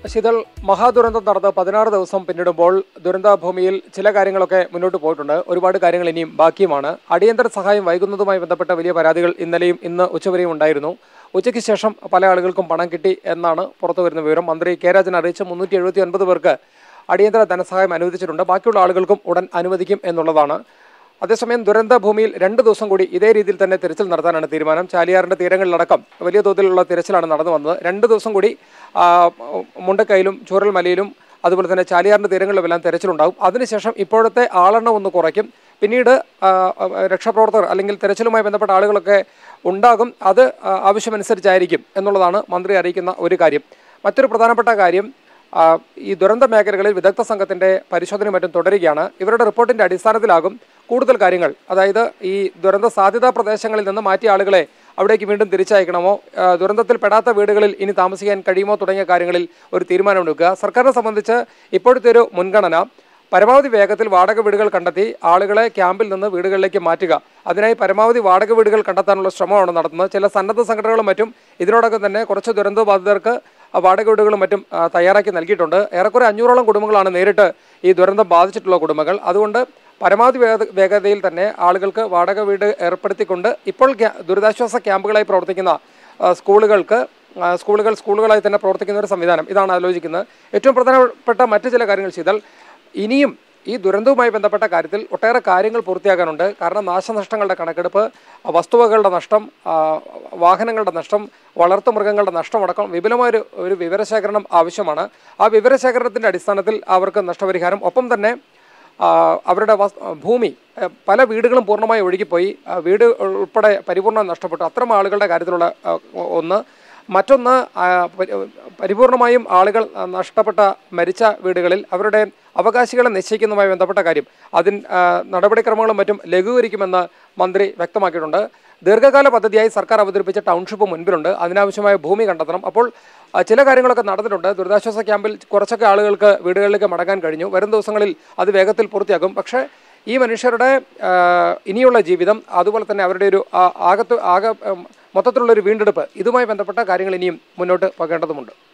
ശീതൾ മഹാദുരന്തം നടന്ന് പതിനാറ് ദിവസം പിന്നിടുമ്പോൾ ദുരന്തഭൂമിയിൽ ചില കാര്യങ്ങളൊക്കെ മുന്നോട്ട് പോയിട്ടുണ്ട് ഒരുപാട് കാര്യങ്ങൾ ഇനിയും ബാക്കിയുമാണ് അടിയന്തര സഹായം വൈകുന്നതുമായി ബന്ധപ്പെട്ട വലിയ പരാതികൾ ഇന്നലെയും ഇന്ന് ഉച്ചവരെയും ഉണ്ടായിരുന്നു ഉച്ചയ്ക്ക് ശേഷം പല ആളുകൾക്കും പണം കിട്ടി എന്നാണ് പുറത്തു വരുന്ന വിവരം മന്ത്രി കെ രാജൻ അറിയിച്ച മുന്നൂറ്റി എഴുപത്തി ഒൻപത് പേർക്ക് അടിയന്തര ധനസഹായം അനുവദിച്ചിട്ടുണ്ട് ബാക്കിയുള്ള ആളുകൾക്കും ഉടൻ അനുവദിക്കും എന്നുള്ളതാണ് അതേസമയം ദുരന്ത ഭൂമിയിൽ രണ്ട് ദിവസം കൂടി ഇതേ രീതിയിൽ തന്നെ തിരച്ചിൽ നടത്താനാണ് തീരുമാനം ചാലിയാറിന്റെ തീരങ്ങളിലടക്കം വലിയ തോതിലുള്ള തിരച്ചിലാണ് നടന്നു വന്നത് രണ്ട് ദിവസം കൂടി ആ, മുണ്ടക്കയിലും ചൂരൽമലയിലും അതുപോലെ തന്നെ ചാലിയാറിന്റെ തീരങ്ങളിലുമെല്ലാം തിരച്ചിലുണ്ടാകും അതിനുശേഷം ഇപ്പോഴത്തെ ആളെണ്ണം ഒന്ന് കുറയ്ക്കും പിന്നീട് ആ, ആ, രക്ഷാപ്രവർത്തകർ അല്ലെങ്കിൽ തിരച്ചിലുമായി ബന്ധപ്പെട്ട ആളുകളൊക്കെ ഉണ്ടാകും അത് ആ, ആവശ്യമനുസരിച്ചായിരിക്കും എന്നുള്ളതാണ് മന്ത്രി അറിയിക്കുന്ന ഒരു കാര്യം മറ്റൊരു പ്രധാനപ്പെട്ട കാര്യം ആ, ഈ ദുരന്ത മേഖലകളിൽ വിദഗ്ധ സംഘത്തിന്റെ പരിശോധനയും മറ്റും തുടരുകയാണ് ഇവരുടെ റിപ്പോർട്ടിന്റെ അടിസ്ഥാനത്തിലാകും കൂടുതൽ കാര്യങ്ങൾ അതായത് ഈ ദുരന്ത സാധ്യതാ പ്രദേശങ്ങളിൽ നിന്ന് മാറ്റിയ ആളുകളെ അവിടേക്ക് വീണ്ടും തിരിച്ചയക്കണമോ ആ, ദുരന്തത്തിൽ പെടാത്ത വീടുകളിൽ ഇനി താമസിക്കാൻ കഴിയുമോ തുടങ്ങിയ കാര്യങ്ങളിൽ ഒരു തീരുമാനമെടുക്കുക സർക്കാരിനെ സംബന്ധിച്ച് ഇപ്പോഴത്തെ ഒരു മുൻഗണന പരമാവധി വേഗത്തിൽ വാടക വീടുകൾ കണ്ടെത്തി ആളുകളെ ക്യാമ്പിൽ നിന്ന് വീടുകളിലേക്ക് മാറ്റുക അതിനായി പരമാവധി വാടക വീടുകൾ കണ്ടെത്താനുള്ള ശ്രമമാണ് നടത്തുന്നത് ചില സന്നദ്ധ സംഘടനകളും മറ്റും ഇതിനോടൊപ്പം തന്നെ കുറച്ച് ദുരന്തബാധിതർക്ക് ആ വാടക വീടുകളും മറ്റും ആ, തയ്യാറാക്കി നൽകിയിട്ടുണ്ട് ഏറെക്കുറെ അഞ്ഞൂറോളം കുടുംബങ്ങളാണ് നേരിട്ട് ഈ ദുരന്തം ബാധിച്ചിട്ടുള്ള കുടുംബങ്ങൾ അതുകൊണ്ട് പരമാവധി വേഗ വേഗതയിൽ തന്നെ ആളുകൾക്ക് വാടക വീട് ഏർപ്പെടുത്തിക്കൊണ്ട് ഇപ്പോൾ ക്യാ- ദുരിതാശ്വാസ ക്യാമ്പുകളായി പ്രവർത്തിക്കുന്ന ആ, സ്കൂളുകൾക്ക് ആ, സ്കൂളുകൾ സ്കൂളുകളായി തന്നെ പ്രവർത്തിക്കുന്ന ഒരു സംവിധാനം ഇതാണ് ആലോചിക്കുന്നത് ഏറ്റവും പ്രധാനപ്പെട്ട മറ്റു ചില കാര്യങ്ങൾ ചെയ്താൽ ഇനിയും ഈ ദുരന്തവുമായി ബന്ധപ്പെട്ട കാര്യത്തിൽ ഒട്ടേറെ കാര്യങ്ങൾ പൂർത്തിയാക്കാനുണ്ട് കാരണം നാശനഷ്ടങ്ങളുടെ കണക്കെടുപ്പ് ആ, വസ്തുവകകളുടെ നഷ്ടം ആ, വാഹനങ്ങളുടെ നഷ്ടം വളർത്തുമൃഗങ്ങളുടെ നഷ്ടമടക്കം വിപുലമായൊരു ഒരു വിവരശേഖരണം ആവശ്യമാണ് ആ വിവരശേഖരണത്തിന്റെ അടിസ്ഥാനത്തിൽ അവർക്ക് നഷ്ടപരിഹാരം ഒപ്പം തന്നെ ആ, അവരുടെ വസ്- ഭൂമി ആ, പല വീടുകളും പൂർണ്ണമായി ഒഴുകിപ്പോയി ആ, വീട് ഉൾപ്പെടെ പരിപൂർണ്ണം നഷ്ടപ്പെട്ടു അത്തരം ആളുകളുടെ കാര്യത്തിലുള്ള ആ, ഒന്ന് മറ്റൊന്ന് ആ, പരി- പരിപൂർണമായും ആളുകൾ ആ, നഷ്ടപ്പെട്ട മരിച്ച വീടുകളിൽ അവരുടെ അവകാശികളെ നിശ്ചയിക്കുന്നതുമായി ബന്ധപ്പെട്ട കാര്യം അതിൻ ആ, നടപടിക്രമങ്ങളും മറ്റും ലഘൂകരിക്കുമെന്ന് മന്ത്രി വ്യക്തമാക്കിയിട്ടുണ്ട് ദീർഘകാല പദ്ധതിയായി സർക്കാർ അവതരിപ്പിച്ച ടൗൺഷിപ്പ് മുൻപിലുണ്ട് അതിനാവശ്യമായ ഭൂമി കണ്ടെത്തണം അപ്പോൾ ആ, ചില കാര്യങ്ങളൊക്കെ നടന്നിട്ടുണ്ട് ദുരിതാശ്വാസ ക്യാമ്പിൽ കുറച്ചൊക്കെ ആളുകൾക്ക് വീടുകളിലേക്ക് മടങ്ങാൻ കഴിഞ്ഞു വരും ദിവസങ്ങളിൽ അത് വേഗത്തിൽ പൂർത്തിയാക്കും പക്ഷേ ഈ മനുഷ്യരുടെ ആ, ഇനിയുള്ള ജീവിതം അതുപോലെ തന്നെ അവരുടെ ഒരു ആ, ആകത്ത് ആകെ ഉം, മൊത്തത്തിലുള്ള ഒരു വീണ്ടെടുപ്പ് ഇതുമായി ബന്ധപ്പെട്ട കാര്യങ്ങൾ ഇനിയും മുന്നോട്ട് പോകേണ്ടതുണ്ട്